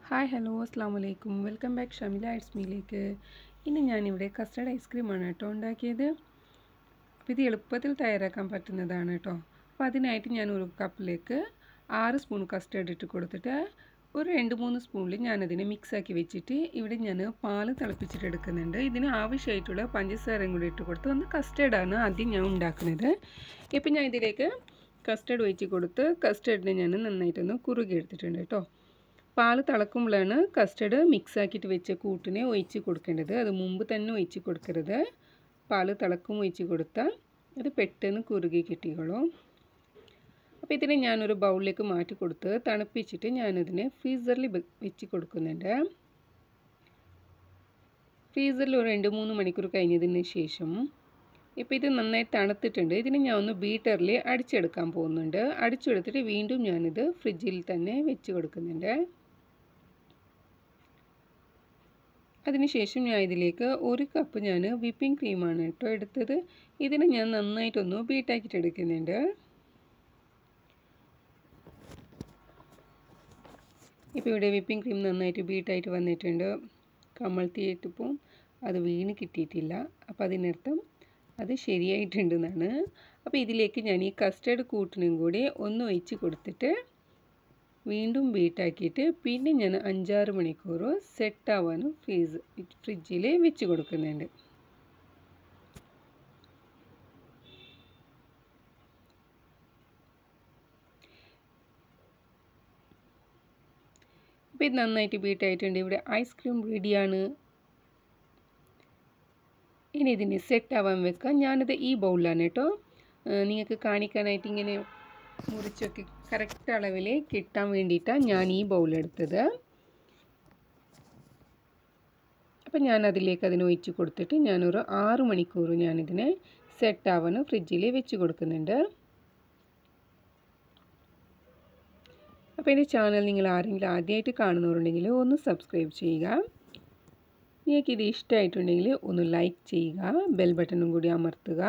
hi hello അസ്സാം വലൈക്കും welcome back Shamila ഐസ് മീലേക്ക് ഇന്ന് ഞാനിവിടെ കസ്റ്റർഡ് ഐസ്ക്രീമാണ് കേട്ടോ ഉണ്ടാക്കിയത് അപ്പോൾ ഇത് എളുപ്പത്തിൽ തയ്യാറാക്കാൻ പറ്റുന്നതാണ് കേട്ടോ അപ്പോൾ അതിനായിട്ട് ഞാൻ ഒരു കപ്പിലേക്ക് ആറ് സ്പൂൺ കസ്റ്റർഡ് ഇട്ട് കൊടുത്തിട്ട് ഒരു രണ്ട് മൂന്ന് സ്പൂണിൽ ഞാനതിനെ മിക്സാക്കി വെച്ചിട്ട് ഇവിടെ ഞാൻ പാല് തിളപ്പിച്ചിട്ട് എടുക്കുന്നുണ്ട് ഇതിന് ആവശ്യമായിട്ടുള്ള പഞ്ചസാരയും കൂടി ഇട്ട് കൊടുത്ത് ഒന്ന് കസ്റ്റർഡാണ് ആദ്യം ഞാൻ ഉണ്ടാക്കുന്നത് ഇപ്പം ഞാൻ ഇതിലേക്ക് കസ്റ്റർഡ് ഒഴിച്ച് കൊടുത്ത് കസ്റ്റർഡിനെ ഞാൻ നന്നായിട്ടൊന്ന് കുറുകി എടുത്തിട്ടുണ്ട് കേട്ടോ പാല് തിളക്കുമ്പോഴാണ് കസ്റ്റർഡ് മിക്സ് ആക്കിയിട്ട് വെച്ച കൂട്ടിനെ ഒഴിച്ച് കൊടുക്കേണ്ടത് അത് മുമ്പ് തന്നെ ഒഴിച്ച് കൊടുക്കരുത് പാല് തിളക്കും ഒഴിച്ച് കൊടുത്താൽ അത് പെട്ടെന്ന് കുറുകി കിട്ടിക്കോളും അപ്പോൾ ഇതിനെ ഞാനൊരു ബൗളിലേക്ക് മാറ്റി കൊടുത്ത് തണുപ്പിച്ചിട്ട് ഞാനതിനെ ഫ്രീസറിൽ വെച്ച് കൊടുക്കുന്നുണ്ട് ഫ്രീസറിൽ ഒരു രണ്ട് മൂന്ന് മണിക്കൂർ കഴിഞ്ഞതിന് ശേഷം ഇപ്പോൾ ഇത് നന്നായി തണുത്തിട്ടുണ്ട് ഇതിന് ഞാൻ ഒന്ന് ബീറ്ററിൽ അടിച്ചെടുക്കാൻ പോകുന്നുണ്ട് അടിച്ചെടുത്തിട്ട് വീണ്ടും ഞാനിത് ഫ്രിഡ്ജിൽ തന്നെ വെച്ച് കൊടുക്കുന്നുണ്ട് അതിനുശേഷം ഞാൻ ഇതിലേക്ക് ഒരു കപ്പ് ഞാൻ വിപ്പിംഗ് ക്രീമാണ് കേട്ടോ എടുത്തത് ഇതിനെ ഞാൻ നന്നായിട്ടൊന്ന് ബീറ്റാക്കിയിട്ട് എടുക്കുന്നുണ്ട് ഇപ്പോൾ ഇവിടെ വിപ്പിംഗ് ക്രീം നന്നായിട്ട് ബീറ്റായിട്ട് വന്നിട്ടുണ്ട് കമഴ്ത്തിയിട്ടിപ്പോൾ അത് വീണ് കിട്ടിയിട്ടില്ല അപ്പോൾ അതിനർത്ഥം അത് ശരിയായിട്ടുണ്ടെന്നാണ് അപ്പോൾ ഇതിലേക്ക് ഞാൻ ഈ കസ്റ്റർഡ് കൂട്ടിനും കൂടി ഒന്ന് ഒഴിച്ച് കൊടുത്തിട്ട് വീണ്ടും ബീറ്റാക്കിയിട്ട് പിന്നെ ഞാൻ അഞ്ചാറ് മണിക്കൂർ സെറ്റാവാനും ഫ്രീസ് ഫ്രിഡ്ജിൽ വെച്ച് കൊടുക്കുന്നുണ്ട് അപ്പോൾ ഇത് നന്നായിട്ട് ബീറ്റായിട്ടുണ്ട് ഇവിടെ ഐസ്ക്രീം റെഡിയാണ് ഇനി ഇതിനെ സെറ്റ് ആവാൻ വെക്കാം ഞാനിത് ഈ ബൗളിലാണ് കേട്ടോ നിങ്ങൾക്ക് കാണിക്കാനായിട്ട് ഇങ്ങനെ മുറിച്ചൊക്കെ കറക്റ്റ് അളവിൽ കിട്ടാൻ വേണ്ടിയിട്ടാണ് ഞാൻ ഈ ബൗളെടുത്തത് അപ്പം ഞാൻ അതിലേക്ക് അതിന് ഒഴിച്ച് കൊടുത്തിട്ട് ഞാനൊരു ആറ് മണിക്കൂർ ഞാനിതിനെ സെറ്റ് ആവാൻ ഫ്രിഡ്ജിൽ വെച്ച് കൊടുക്കുന്നുണ്ട് അപ്പോൾ എൻ്റെ ചാനൽ നിങ്ങൾ ആരെങ്കിലും ആദ്യമായിട്ട് കാണുന്നവരുണ്ടെങ്കിൽ ഒന്ന് സബ്സ്ക്രൈബ് ചെയ്യുക നിങ്ങൾക്ക് ഇത് ഇഷ്ടമായിട്ടുണ്ടെങ്കിൽ ഒന്ന് ലൈക്ക് ചെയ്യുക ബെൽ ബട്ടണും കൂടി അമർത്തുക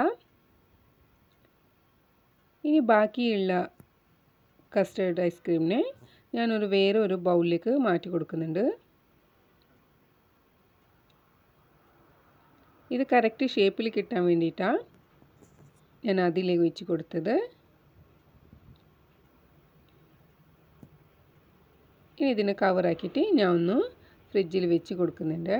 ഇനി ബാക്കിയുള്ള കസ്റ്റേർഡ് ഐസ്ക്രീമിനെ ഞാനൊരു വേറെ ഒരു ബൗളിലേക്ക് മാറ്റി കൊടുക്കുന്നുണ്ട് ഇത് കറക്റ്റ് ഷേപ്പിൽ കിട്ടാൻ വേണ്ടിയിട്ടാണ് ഞാൻ അതിലേക്ക് വെച്ച് കൊടുത്തത് ഇനി ഇതിനെ കവറാക്കിയിട്ട് ഞാൻ ഒന്ന് ഫ്രിഡ്ജിൽ വെച്ച് കൊടുക്കുന്നുണ്ട്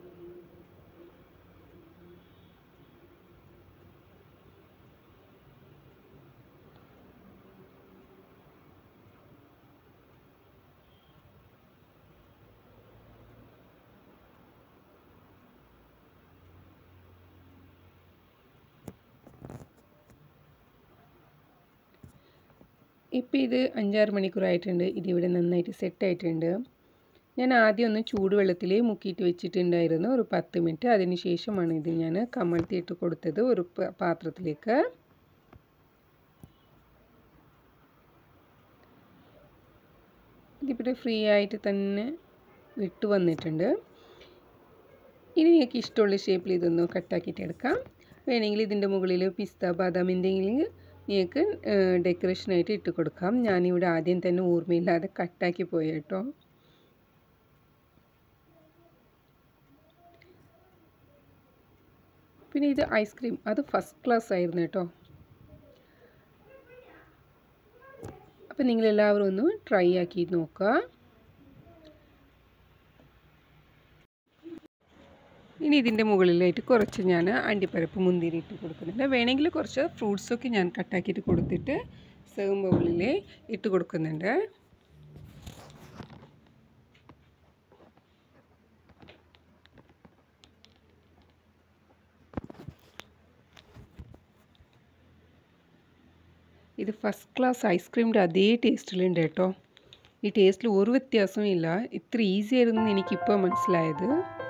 ഇപ്പോൾ ഇത് അഞ്ചാറ് മണിക്കൂറായിട്ടുണ്ട് ഇതിവിടെ നന്നായിട്ട് സെറ്റായിട്ടുണ്ട് ഞാൻ ആദ്യം ഒന്ന് ചൂടുവെള്ളത്തിൽ മുക്കിയിട്ട് വെച്ചിട്ടുണ്ടായിരുന്നു ഒരു പത്ത് മിനിറ്റ് അതിന് ശേഷമാണ് ഇത് ഞാൻ കമഴ്ത്തിയിട്ട് കൊടുത്തത് ഒരു പാത്രത്തിലേക്ക് ഇതിവിടെ ഫ്രീ ആയിട്ട് തന്നെ വിട്ട് വന്നിട്ടുണ്ട് ഇനി നിങ്ങൾക്ക് ഇഷ്ടമുള്ള ഷേപ്പിൽ ഇതൊന്ന് കട്ടാക്കിയിട്ട് എടുക്കാം വേണമെങ്കിൽ ഇതിൻ്റെ മുകളിൽ പിസ്ത ബാദാം എന്തെങ്കിലും നിങ്ങൾക്ക് ഡെക്കറേഷനായിട്ട് ഇട്ട് കൊടുക്കാം ഞാനിവിടെ ആദ്യം തന്നെ ഓർമ്മയില്ലാതെ കട്ടാക്കി പോയ കേട്ടോ പിന്നെ ഇത് ഐസ്ക്രീം അത് ഫസ്റ്റ് ക്ലാസ് ആയിരുന്നു കേട്ടോ അപ്പം നിങ്ങളെല്ലാവരും ഒന്ന് ട്രൈ ആക്കി നോക്കുക ഇനി ഇതിൻ്റെ മുകളിലായിട്ട് കുറച്ച് ഞാൻ അണ്ടിപ്പരപ്പ് മുന്തിരി ഇട്ട് കൊടുക്കുന്നുണ്ട് വേണമെങ്കിൽ കുറച്ച് ഫ്രൂട്ട്സൊക്കെ ഞാൻ കട്ടാക്കിയിട്ട് കൊടുത്തിട്ട് സെർവ് ബൗളിൽ ഇട്ട് കൊടുക്കുന്നുണ്ട് ഇത് ഫസ്റ്റ് ക്ലാസ് ഐസ്ക്രീമിൻ്റെ അതേ ടേസ്റ്റിലുണ്ട് കേട്ടോ ഈ ടേസ്റ്റിൽ ഒരു വ്യത്യാസവും ഇല്ല ഇത്ര ഈസി ആയിരുന്നു എനിക്കിപ്പോൾ മനസ്സിലായത്